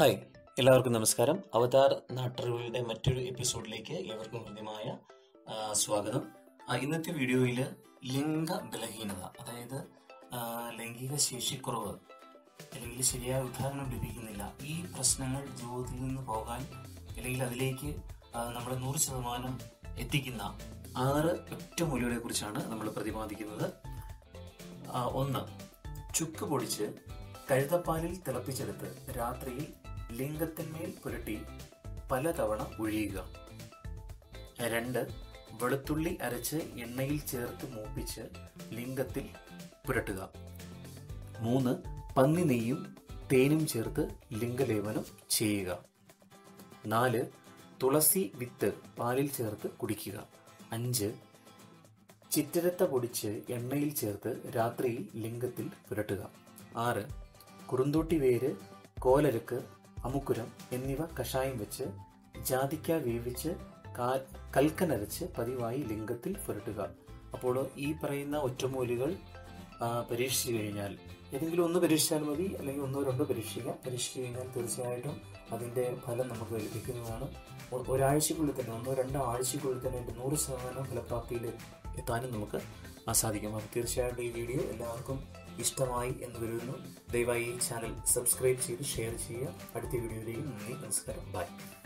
hi എല്ലാവർക്കും നമസ്കാരം അവതാർ നാട്ടറിവുകളുടെ മറ്റൊരു എപ്പിസോഡിലേക്ക് ഏവർക്കും ഹൃദ്യമായ ആ, സ്വാഗതം ആ, ഇന്നത്തെ വീഡിയോയിൽ ലിംഗ ബലഹീനത അതായത് ആ, ലൈംഗിക ശേഷിക്കുറവ് അല്ലെങ്കിൽ ശരിയായ ഉദാഹരണം ലഭിക്കുന്നില്ല ഈ പ്രശ്നങ്ങൾ ജീവിതത്തിൽ നിന്ന് പോകാൻ അല്ലെങ്കിൽ അതിലേക്ക് ആ, നമ്മളെ നൂറ് ശതമാനം എത്തിക്കുന്ന ആറ് ഒറ്റമൂലികളെ കുറിച്ചാണ് നമ്മൾ പ്രതിപാദിക്കുന്നത് ആ, ഒന്ന് ചുക്ക് പൊടിച്ച് കഴുതപ്പാലിൽ തിളപ്പിച്ചെടുത്ത് രാത്രിയിൽ ലിംഗത്തിന്മേൽ പുരട്ടി പലതവണ ഒഴിയുക രണ്ട് വെളുത്തുള്ളി അരച്ച് എണ്ണയിൽ ചേർത്ത് മൂപ്പിച്ച് ലിംഗത്തിൽ പുരട്ടുക മൂന്ന് പന്നി നെയ്യും തേനും ചേർത്ത് ലിംഗലേപനം ചെയ്യുക നാല് തുളസി വിത്ത് പാലിൽ ചേർത്ത് കുടിക്കുക അഞ്ച് ചിറ്റരത്ത പൊടിച്ച് എണ്ണയിൽ ചേർത്ത് രാത്രിയിൽ ലിംഗത്തിൽ പുരട്ടുക ആറ് കുറുന്തോട്ടി വേര് കോലരക്ക് അമുക്കുരം എന്നിവ കഷായം വെച്ച് ജാതിക്ക വേവിച്ച് കാ- കൽക്കനരച്ച് പതിവായി ലിംഗത്തിൽ പുരട്ടുക അപ്പോൾ ഈ പറയുന്ന ഒറ്റമൂലികൾ ആ, പരീക്ഷിച്ചു കഴിഞ്ഞാൽ ഏതെങ്കിലും ഒന്ന് പരീക്ഷിച്ചാൽ മതി അല്ലെങ്കിൽ ഒന്നോ രണ്ടോ പരീക്ഷിക്കാം പരീക്ഷിച്ചു കഴിഞ്ഞാൽ തീർച്ചയായിട്ടും അതിൻ്റെ ഫലം നമുക്ക് ലഭിക്കുന്നതാണ് ഒ- ഒരാഴ്ചക്കുള്ളിൽ തന്നെ ഒന്നോ രണ്ടോ ആഴ്ചക്കുള്ളിൽ തന്നെ അതിൻ്റെ നൂറ് ശതമാനം ഫലപ്രാപ്തിയിൽ എത്താനും നമുക്ക് ആ സാധിക്കും അപ്പോൾ തീർച്ചയായിട്ടും ഈ വീഡിയോ എല്ലാവർക്കും ഇഷ്ടമായി എന്ന് കരുതുന്നു ദയവായി ഈ ചാനൽ സബ്സ്ക്രൈബ് ചെയ്ത് ഷെയർ ചെയ്യുക അടുത്ത വീഡിയോയിലേക്ക് നന്ദി നമസ്കാരം ബൈ